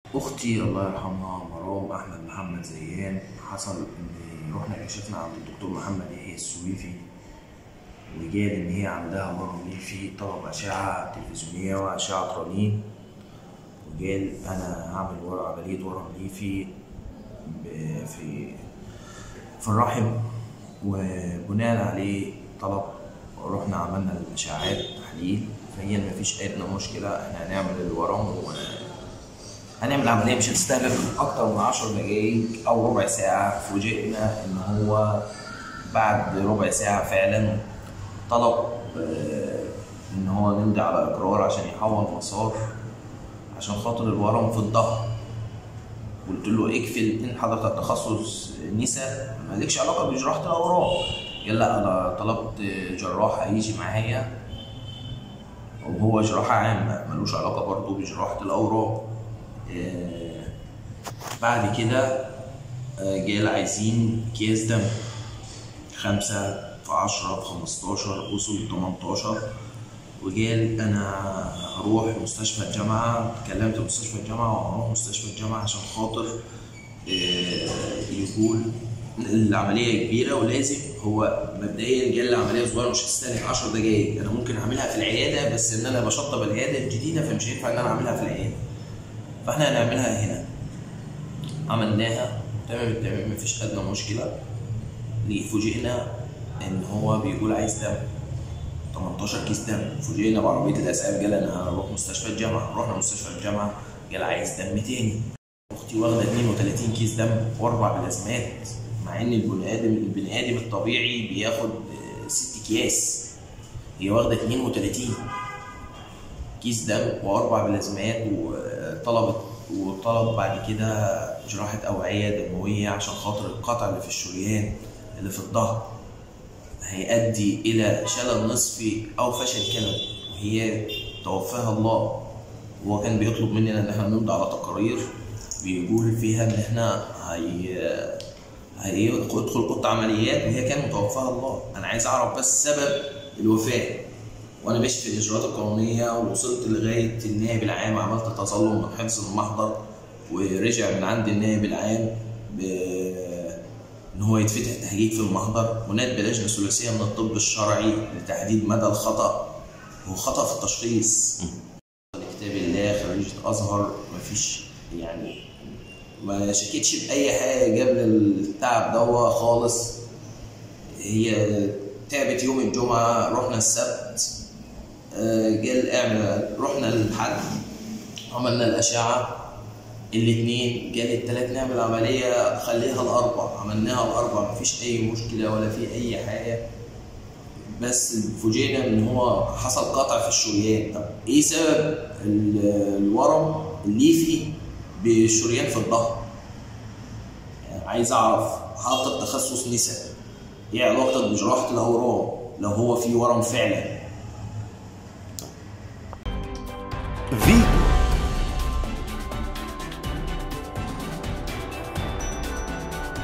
اختي الله يرحمها مرام احمد محمد زيان حصل ان رحنا كشفنا عند الدكتور محمد يحيى السويفي وجاد ان هي عندها ورم ليفي طلب اشعه تلفزيونيه واشعه رنين وقال انا هعمل ورم عمليه ورم ليفي ب- في في الرحم وبناء عليه طلب رحنا عملنا الاشعاعات تحليل فهي مفيش ادنى مشكله احنا هنعمل الورم و هنعمل عمليه مش هتستهلك اكتر من 10 دقايق او ربع ساعه فوجئنا ان هو بعد ربع ساعه فعلا طلب آه، ان هو نمضي على اقرار عشان يحول مسار عشان خاطر الورم في الظهر قلت له اقفل ان حضرتك تخصص نساء مالكش علاقه بجراحه الاورام قال لا انا طلبت جراح هيجي معايا وهو جراحه عامه ملوش علاقه برضه بجراحه الاورام آه، بعد كده آه، جال عايزين اكياس دم خمسة في عشرة في خمستاشر وصل تمنتاشر وقال انا هروح مستشفى الجامعة كلمت مستشفى الجامعة وهروح مستشفى الجامعة عشان خاطر آه، يقول العملية كبيرة ولازم هو مبدئيا قال العملية صغيرة مش هتستهلك 10 دقايق انا ممكن اعملها في العيادة بس ان انا بشطب العيادة الجديدة فمش هينفع ان انا اعملها في العيادة فاحنا هنعملها هنا عملناها تمام التمام مفيش ادنى مشكله ليه فوجئنا ان هو بيقول عايز دم 18 كيس دم فوجئنا بعربيه الاسعاف قال انا هروح مستشفى الجامعه رحنا مستشفى الجامعه قال عايز دم تاني اختي واخده 32 كيس دم واربع بلازمات مع ان البني ادم البني ادم الطبيعي بياخد آه، ست اكياس هي واخده 32 كيس دم واربع بلازمات وطلبت وطلب بعد كده جراحة أوعية دموية عشان خاطر القطع اللي في الشريان اللي في الظهر هيؤدي إلى شلل نصفي أو فشل كلوي وهي توفاها الله وهو كان بيطلب مننا إن احنا نمضي على تقارير بيقول فيها إن احنا هي هيدخل قطع عمليات وهي كان متوفاها الله أنا عايز أعرف بس سبب الوفاة وانا ماشي في الاجراءات القانونيه ووصلت لغايه النائب العام عملت تظلم من حفظ المحضر ورجع من عند النائب العام ب... ان هو يتفتح تهجيج في المحضر وناد بلجنه ثلاثيه من الطب الشرعي لتحديد مدى الخطا هو خطا في التشخيص لكتاب الله خريجه ازهر مفيش يعني ما شكتش باي حاجه قبل التعب دوا خالص هي تعبت يوم الجمعه رحنا السبت آه، جال اعمل رحنا الحد عملنا الاشعه الاثنين جال الثلاث نعمل عمليه خليها الاربع عملناها الاربع مفيش اي مشكله ولا في اي حاجه بس فوجئنا ان هو حصل قطع في الشريان طب ايه سبب ال- الورم الليفي بالشريان في الظهر يعني عايز اعرف حاطط تخصص نساء ايه علاقتك بجراحه الاورام لو هو في ورم فعلا فيتو